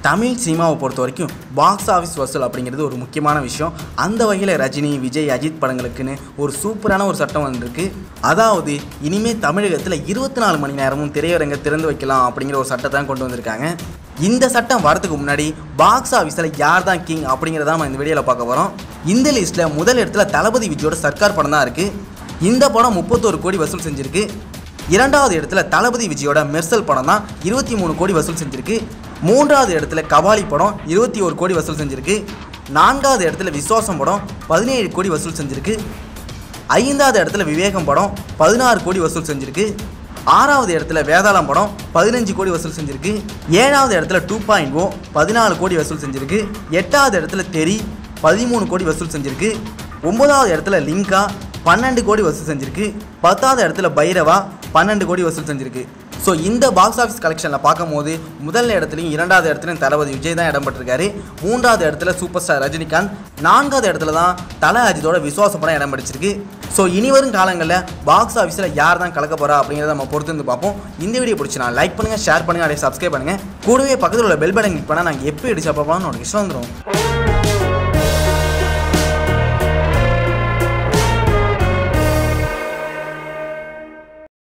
தமிழ் சினிமாவை பொறுத்த வரைக்கும் பாக்ஸ் ஆஃபீஸ் வசூல் அப்படிங்கிறது ஒரு முக்கியமான விஷயம் அந்த வகையில் ரஜினி விஜய் அஜித் படங்களுக்குன்னு ஒரு சூப்பரான ஒரு சட்டம் வந்திருக்கு அதாவது இனிமேல் தமிழகத்தில் இருபத்தி நாலு மணி நேரமும் திரையரங்க திறந்து வைக்கலாம் அப்படிங்கிற ஒரு சட்டத்தை கொண்டு வந்திருக்காங்க இந்த சட்டம் வரதுக்கு முன்னாடி பாக்ஸ் ஆஃபீஸில் யார் தான் கிங் அப்படிங்கிறத நம்ம இந்த வீடியோவில் பார்க்க போகிறோம் இந்த லிஸ்ட்டில் முதல் இடத்துல தளபதி விஜயோட சர்க்கார் படம் தான் இருக்குது இந்த படம் முப்பத்தோரு கோடி வசூல் செஞ்சிருக்கு இரண்டாவது இடத்துல தளபதி விஜயோட மெர்சல் படம் தான் இருபத்தி மூணு கோடி வசூல் செஞ்சிருக்கு மூன்றாவது இடத்துல கபாலி படம் இருபத்தி ஒரு கோடி வசூல் செஞ்சிருக்கு நான்காவது இடத்துல விஸ்வாசம் படம் பதினேழு கோடி வசூல் செஞ்சிருக்கு ஐந்தாவது இடத்துல விவேகம் படம் பதினாறு கோடி வசூல் செஞ்சிருக்கு ஆறாவது இடத்துல வேதாளம் படம் பதினஞ்சு கோடி வசூல் செஞ்சிருக்கு ஏழாவது இடத்துல டூ பாயிண்ட் ஓ பதினாலு கோடி வசூல் செஞ்சிருக்கு எட்டாவது இடத்துல தெரி பதிமூணு கோடி வசூல் செஞ்சிருக்கு ஒன்பதாவது இடத்துல லிங்கா பன்னெண்டு கோடி வசூல் செஞ்சிருக்கு பத்தாவது இடத்துல பைரவா பன்னெண்டு கோடி வசூல் செஞ்சிருக்கு ஸோ இந்த பாக்ஸ் ஆஃபீஸ் கலெக்ஷனில் பார்க்கும்போது முதல் இடத்துலையும் இரண்டாவது இடத்துலையும் தளபதி விஜய் தான் இடம் பெற்றிருக்காரு மூன்றாவது இடத்துல சூப்பர் ஸ்டார் ரஜினிகாந்த் நான்காவது இடத்துல தான் தல அஜித்தோட விசுவாச படம் இடம் பிடிச்சிருக்கு ஸோ இனி வரும் காலங்களில் பாக்ஸ் ஆஃபீஸில் யார் தான் கலக்க போகிறா அப்படிங்கிறத நம்ம பொறுத்து வந்து பார்ப்போம் இந்த வீடியோ பிடிச்சினா லைக் பண்ணுங்கள் ஷேர் பண்ணுங்கள் அப்படியே சப்ஸ்கிரைப் பண்ணுங்கள் கூடவே பக்கத்தில் உள்ள பெல் பட்டன் கிளிக் பண்ணால் நாங்கள் எப்போ அடிச்சா பார்ப்போம் நோட்டிஃபிகேஷன் வந்துடும்